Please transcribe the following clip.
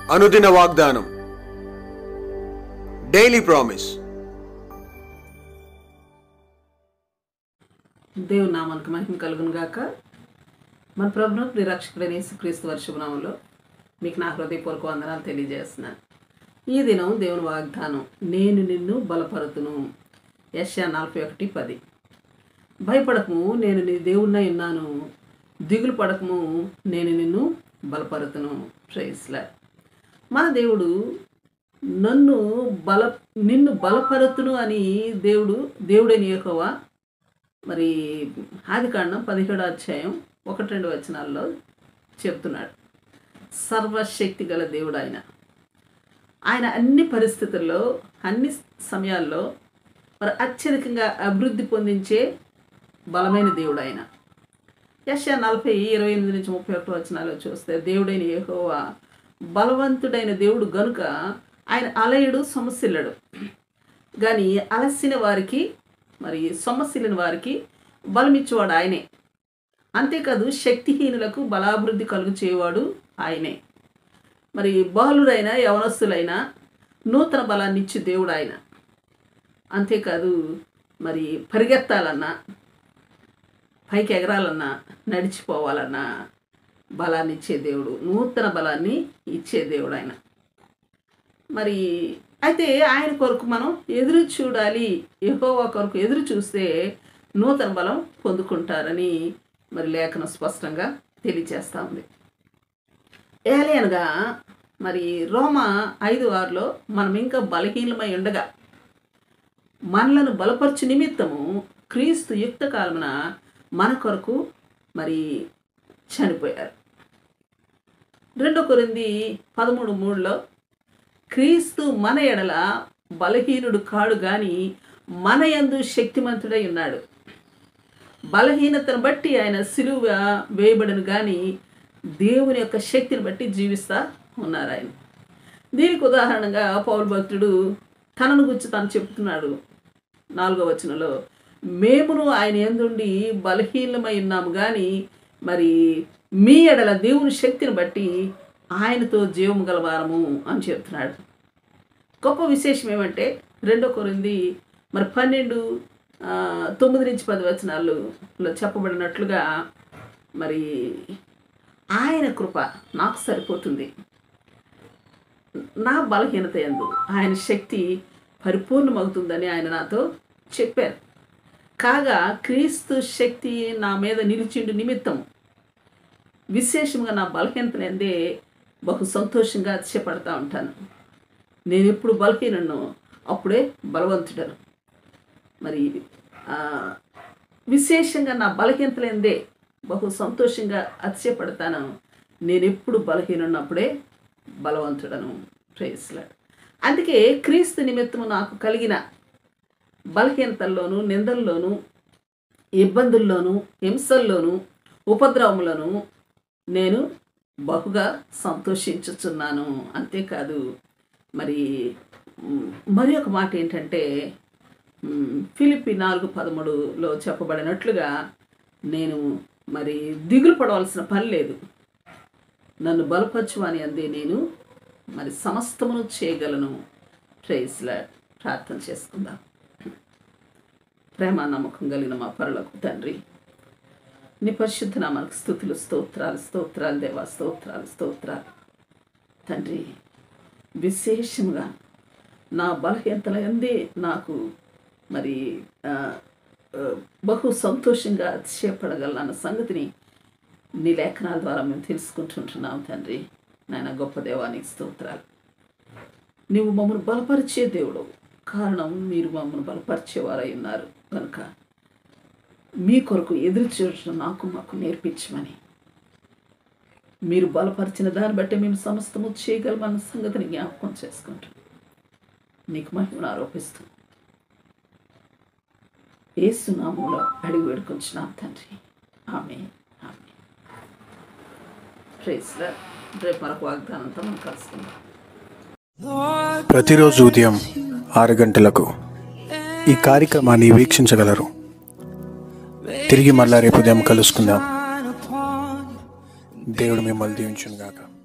అనుదిన వాగ్దానం daily promise దేవుని నామానికి మహిమ కలుగును గాక మన ప్రభును ప్రిరక్షకుడైన యేసుక్రీస్తు వర్షభనామంలో మీకు నా హృదయపూర్వక వందనాలు తెలియజేస్తున్నాను ఈ దినం దేవుని వాగ్దానం నేను నిన్ను బలపరుతును యశ్యా నలభై ఒకటి పది భయపడకము నేను నీ దేవుడినై ఉన్నాను దిగులు పడకము నేను నిన్ను బలపరుతును ప్రైస్లా మన దేవుడు నన్ను బల నిన్ను బలపరుతును అని దేవుడు దేవుడని యెహోవా మరి ఆదికాండం పదిహేడు అధ్యాయం ఒకటి రెండు వచనాల్లో చెప్తున్నాడు సర్వశక్తి గల దేవుడు ఆయన ఆయన అన్ని పరిస్థితుల్లో అన్ని సమయాల్లో మరి అత్యధికంగా అభివృద్ధి పొందించే బలమైన దేవుడు ఆయన యశ నలభై ఇరవై ఎనిమిది నుంచి ముప్పై ఒకటి వచనాలు చూస్తే దేవుడైన యెహోవా బలవంతుడైన దేవుడు గనుక ఆయన అలయుడు సమస్యలడు కానీ అలసిన వారికి మరి సొమ్మసిల్లిన వారికి బలమిచ్చేవాడు ఆయనే అంతేకాదు శక్తిహీనులకు బలాభివృద్ధి కలుగు చేయవాడు ఆయనే మరి బాలురైన యవనస్తులైన నూతన బలాన్ని ఇచ్చి దేవుడు ఆయన అంతేకాదు మరి పరిగెత్తాలన్నా పైకి ఎగరాలన్నా నడిచిపోవాలన్నా బలాన్ని ఇచ్చే దేవుడు నూతన బలాన్ని ఇచ్చే దేవుడు ఆయన మరి అయితే ఆయన కొరకు మనం ఎదురు చూడాలి యెహోవా కొరకు ఎదురు చూస్తే నూతన బలం పొందుకుంటారని మరి లేఖనం స్పష్టంగా తెలియచేస్తూ ఉంది ఏలియనగా మరి రోమ ఐదు ఆరులో మనం ఇంకా బలహీనమై ఉండగా మనలను బలపరచు నిమిత్తము క్రీస్తు యుక్త కాలమున మన కొరకు మరి చనిపోయారు రెండో కొరింది పదమూడు మూడులో క్రీస్తు మన ఎడల బలహీనుడు కాడు గాని మన యందు శక్తిమంతుడై ఉన్నాడు బలహీనతను బట్టి ఆయన సిలువ వేయబడను కానీ దేవుని యొక్క శక్తిని బట్టి జీవిస్తా ఉన్నారు ఆయన దీనికి ఉదాహరణగా పౌరు భక్తుడు తనను గురించి తను చెప్తున్నాడు నాలుగో వచనంలో మేమును ఆయన ఎందుండి బలహీనమై ఉన్నాము కానీ మరి మీ ఎడల దేవుని శక్తిని బట్టి ఆయనతో జీవము గలవారము అని చెప్తున్నాడు గొప్ప విశేషం ఏమంటే రెండో కొరింది మరి పన్నెండు ఆ, తొమ్మిది నుంచి పది వచనాల్లో చెప్పబడినట్లుగా మరి ఆయన కృప నాకు సరిపోతుంది నా బలహీనత ఎందు ఆయన శక్తి పరిపూర్ణమవుతుందని ఆయన నాతో చెప్పారు కాగా క్రీస్తు శక్తి నా మీద నిలిచిండు నిమిత్తం విశేషంగా నా బలహీనతను ఎందే బహు సంతోషంగా అతిశయపడతా ఉంటాను నేను ఎప్పుడు బలహీనను అప్పుడే బలవంతుడను మరి ఆ, విశేషంగా నా బలహీనతలేందే బహు సంతోషంగా అతిశయపడతాను నేను ఎప్పుడు బలహీనున్నప్పుడే బలవంతుడను ప్రేస్లాడు అందుకే క్రీస్తు నిమిత్తము నాకు కలిగిన బలహీనతల్లోనూ నిందల్లోనూ ఇబ్బందుల్లోనూ హింసల్లోనూ ఉపద్రవములను నేను బహుగా సంతోషించుచున్నాను అంతేకాదు మరి మ్, మరి ఒక మాట ఏంటంటే మ్, ఫిలిపి నాలుగు పదమూడులో చెప్పబడినట్లుగా నేను మరి దిగులు పడవలసిన పని లేదు నన్ను బలపరచు అని అందే నేను మరి సమస్తమును చేయగలను ప్రైజ్లా ప్రార్థన చేసుకుందాం ప్రేమ నమ్మకం కలిగిన మా పరులకు తండ్రి నీ పరిశుద్ధ నామానికి స్థుతులు స్తోత్రాలు స్తోత్రాలు దేవా స్తోత్రాలు స్తోత్రాలు తండ్రి విశేషంగా నా బలహీనతల ఎందే నాకు మరి ఆ, ఆ, బహు సంతోషంగా అతిశయపడగలనన్న సంగతిని నీ లేఖనాల ద్వారా మేము తెలుసుకుంటుంటున్నాం తండ్రి నాయన గొప్ప దేవానికి స్తోత్రాలు నీవు మమ్మల్ని బలపరిచే దేవుడు కారణం మీరు మమ్మల్ని బలపరిచేవారై ఉన్నారు కనుక మీ కొరకు ఎదురు చూడటం నాకు మాకు నేర్పించమని మీరు బలపరిచిన దాన్ని బట్టి మేము సమస్తము చేయగలమన్న సంగతిని జ్ఞాపకం చేసుకుంటాం నీకు మహిమను ఆరోపిస్తూ ఏసునామంలో అడిగి వేడుకొంచున్నాం తండ్రి ఆమె ఆమె ప్రేస్లర్ రేపు మరొక వాగ్దానంతో మనం కలుసుకుందాం ప్రతిరోజు ఉదయం ఆరు గంటలకు ఈ కార్యక్రమాన్ని వీక్షించగలరు తిరిగి మళ్ళా రేపు ఉదయం కలుసుకుందాం దేవుడు మిమ్మల్ని దీవించును గాక